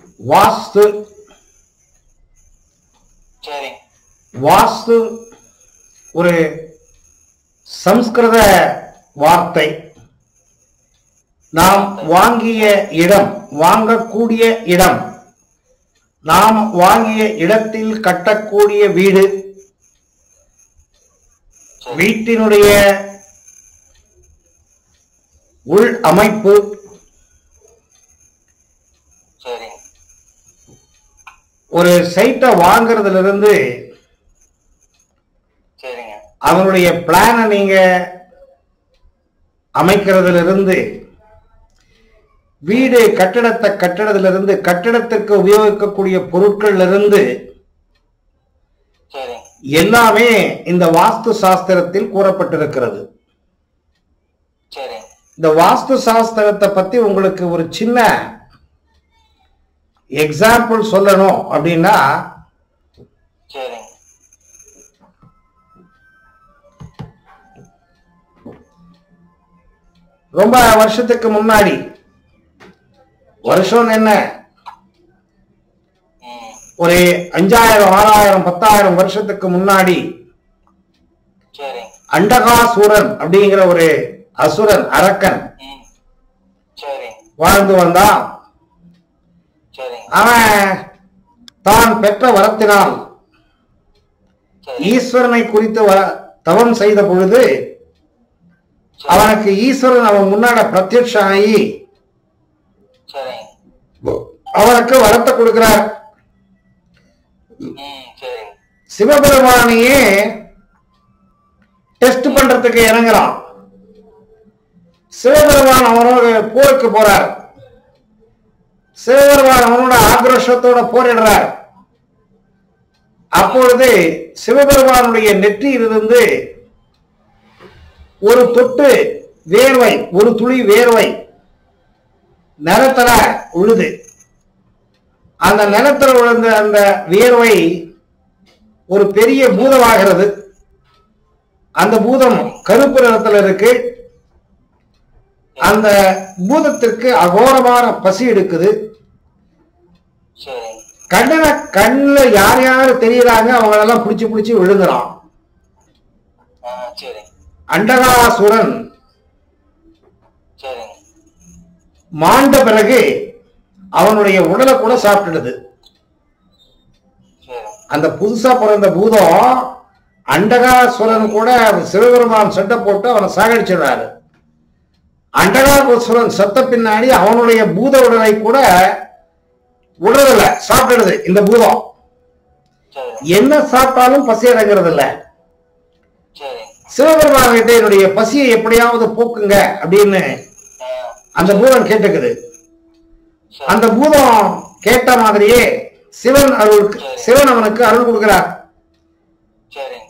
வாஸ்து சரிங்க வாஸ்து ஒரு சம்ஸ்கிருத வார்த்தை நாம் வாங்கிய இடம் வாங்கக்கூடிய இடம் நாம் வாங்கிய இடத்தில் கட்டக்கூடிய வீடு சரி வீட்டினுடைய உள் அமைப்பு சரிங்க ஒரு சைட்டை வாங்குறதுல இருந்து சரிங்க அவனுடைய பிளானை நீங்க அமைக்கிறதுல இருந்து வீடு கட்டிடத்தை கட்டிடத்துல இருந்து கட்டிடத்திற்கு உபயோகிக்கக்கூடிய பொருட்கள்ல இருந்து சரிங்க எல்லாமே இந்த வாஸ்து சாஸ்திரத்தில் கூறப்பட்டிருக்கிறது சரிங்க இந்த வாஸ்து சாஸ்திரத்தை பத்தி உங்களுக்கு ஒரு சின்ன எக்ஸாம்பிள் சொல்லணும் அப்படின்னா சரிங்க ரொம்ப வருஷத்துக்கு முன்னாடி வருஷம் என்ன ம் ஒரு அஞ்சாயிரம் ஆறாயிரம் பத்தாயிரம் வருஷத்துக்கு முன்னாடி சரிங்க அண்டகாசூரன் அப்படிங்கிற ஒரு அசுரன் அரக்கன் ம் சரிங்க வாழ்ந்து வந்தான் சரிங்க அவன் தான் பெற்ற வரத்தினால் சரி ஈஸ்வரனை குறித்து வ- தவம் செய்த பொழுது அவனுக்கு ஈஸ்வரன் அவன் முன்னாட பிரத்யட்சம் ஆகி சரிங்க அவனுக்கு வரத்தை கொடுக்கிறார் ம் சரிங்க சிவபெருமானையே டெஸ்ட் பண்றதுக்கு இறங்குறான் சிவபெருமான் அவனோட போருக்கு போறார் சிவபெருமான் அவனோட ஆக்ரோஷத்தோட போரிடுறார் அப்பொழுது சிவபெருமானுடைய நெற்றியிலிருந்து ஒரு தொட்டு வேர்வை ஒரு துளி வேர்வை நிலத்துல உழுது அந்த நிலத்துல விழுந்த அந்த வியர்வை ஒரு பெரிய பூதமாகிறது அந்த பூதம் கருப்பு நிறத்துல இருக்கு அந்த பூதத்திற்கு அகோரமான பசி எடுக்குது சரிங்க கண்ணன கண்ணுல யார் யார் தெரியுறாங்க அவங்களெல்லாம் பிடிச்சு பிடிச்சு விழுங்குறான் ஆ சரிங்க அண்டகாசுரன் சரிங்க மாண்ட பிறகு அவனுடைய உடலை கூட சாப்பிட்டுடுது சரிங்க அந்த புதுசா பிறந்த பூதம் அண்டகாசுரன் கூட சிவபெருமான் சட்டை போட்டு அவனை சாகடிச்சிடுறாரு அண்டகாசுரன் சத்த பின்னாடி அவனுடைய பூத உடலை கூட விடுறதில்ல சாப்பிடுறது இந்த பூதம் சரிங்க என்ன சாப்பிட்டாலும் பசி அடங்குறது இல்ல சரிங்க சிவபெருமான் கிட்ட என்னுடைய பசியை எப்படியாவது போக்குங்க அப்படின்னு ஆ அந்த பூதம் கேட்டுக்குது சரி அந்த பூதம் கேட்ட மாதிரியே சிவன் அருள் சிவன் அவனுக்கு அருள் கொடுக்கிறார் சரிங்க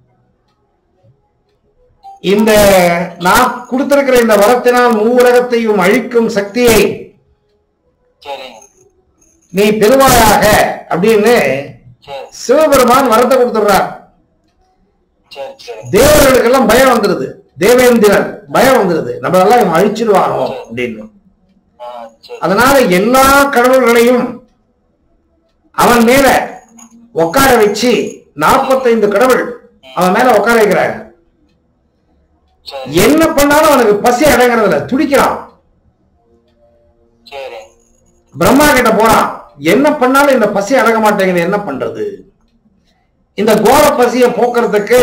இந்த நான் கொடுத்திருக்கிற இந்த வரத்தினால் மூவுலகத்தையும் அழிக்கும் சக்தியை சரிங்க நீ பெறுவாயாக அப்படின்னு சரி சிவபெருமான் வரத்தை கொடுத்துடுறார் சரி சரி தேவர்களுக்கெல்லாம் பயம் வந்துருது தேவேந்திரன் பயம் வந்துருது நம்மளெல்லாம் இவன் அழிச்சிடுவானோ அப்படின்னு ஆ சரி அதனால எல்லா கடவுள்களையும் அவன் மேல உட்கார வச்சு நாற்பத்தைந்து கடவுள் அவன் மேல உட்கார வைக்கிறாங்க சரி என்ன பண்ணாலும் அவனுக்கு பசி அடங்குறது இல்ல துடிக்கிறான் சரி பிரம்மா கிட்ட போறான் என்ன பண்ணாலும் இந்த பசி அடங்க மாட்டேங்குது என்ன பண்றது இந்த கோர பசியை போக்குறதுக்கு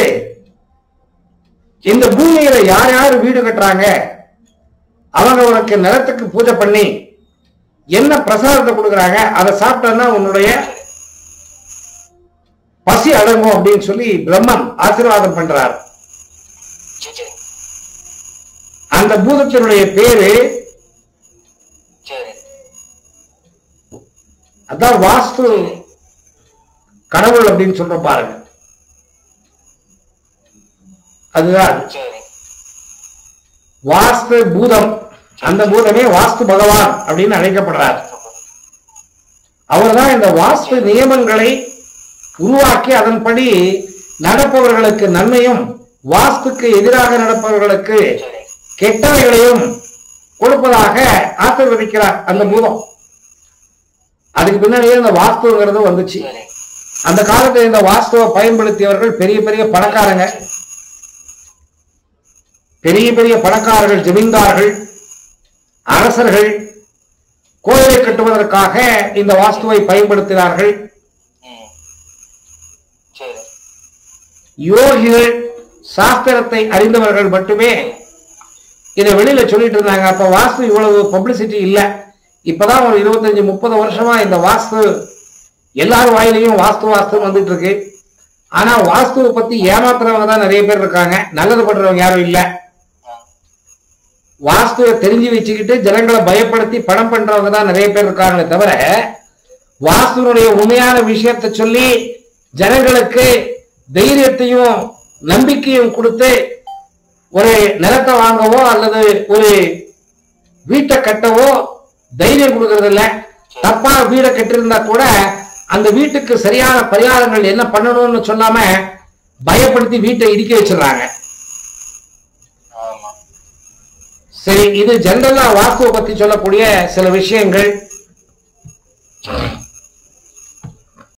இந்த பூமியில யார் யார் வீடு கட்டுறாங்க அவங்க உனக்கு நிலத்துக்கு பூஜை பண்ணி என்ன பிரசாதத்தை கொடுக்குறாங்க அதை சாப்பிட்டன்னா உன்னுடைய பசி அடங்கும் அப்படின்னு சொல்லி பிரம்மன் ஆசீர்வாதம் பண்றார் சரி சரி அந்த பூதத்தினுடைய பேரு சரி அதான் வாஸ்து கடவுள் அப்படின்னு சொல்ற பாருங்க அதுதான் சரி வாஸ்து பூதம் அந்த பூதமே வாஸ்து பகவான் அப்படின்னு அழைக்கப்படுறார் அவர்தான் இந்த வாஸ்து நியமங்களை உருவாக்கி அதன்படி நடப்பவர்களுக்கு நன்மையும் வாஸ்துக்கு எதிராக நடப்பவர்களுக்கு சரி கெட்டவைகளையும் கொடுப்பதாக ஆசீர்வதிக்கிறார் அந்த பூதம் அதுக்கு பின்னாடியே இந்த வாஸ்துங்கிறது வந்துச்சு சரி அந்த காலத்துல இந்த வாஸ்துவை பயன்படுத்தியவர்கள் பெரிய பெரிய பணக்காரங்க பெரிய பெரிய பணக்காரர்கள் ஜமீன்தார்கள் அரசர்கள் கோயிலை கட்டுவதற்காக இந்த வாஸ்துவை பயன்படுத்தினார்கள் ம் சரி யோகிகள் சாஸ்திரத்தை அறிந்தவர்கள் மட்டுமே இதை வெளியில சொல்லிட்டு இருந்தாங்க அப்ப வாஸ்து இவ்வளவு பப்ளிசிட்டி இல்ல இப்பதான் ஒரு இருபத்தஞ்சு முப்பது வருஷமா இந்த வாஸ்து எல்லார் வாயிலையும் வாஸ்து வாஸ்து வந்துட்டு இருக்கு ஆனா வாஸ்துவை பத்தி ஏமாத்துறவங்க தான் நிறைய பேர் இருக்காங்க நல்லது பண்றவங்க யாரும் இல்ல ஆ வாஸ்துவை தெரிஞ்சு வச்சுக்கிட்டு ஜனங்களை பயப்படுத்தி பணம் பண்றவங்க தான் நிறைய பேர் இருக்காங்களே தவிர வாஸ்துனுடைய உண்மையான விஷயத்தை சொல்லி ஜனங்களுக்கு தைரியத்தையும் நம்பிக்கையும் கொடுத்து ஒரு நிலத்தை வாங்கவோ அல்லது ஒரு வீட்டை கட்டவோ தைரியம் கொடுக்கறது இல்ல தப்பா வீடை கட்டிருந்தா கூட அந்த வீட்டுக்கு சரியான பரிகாரங்கள் என்ன பண்ணணும்னு சொல்லாம பயப்படுத்தி வீட்டை இடிக்க வச்சிடுறாங்க ஆமா சரி இது ஜெனரலா வாஸ்துவை பத்தி சொல்லக்கூடிய சில விஷயங்கள் சரி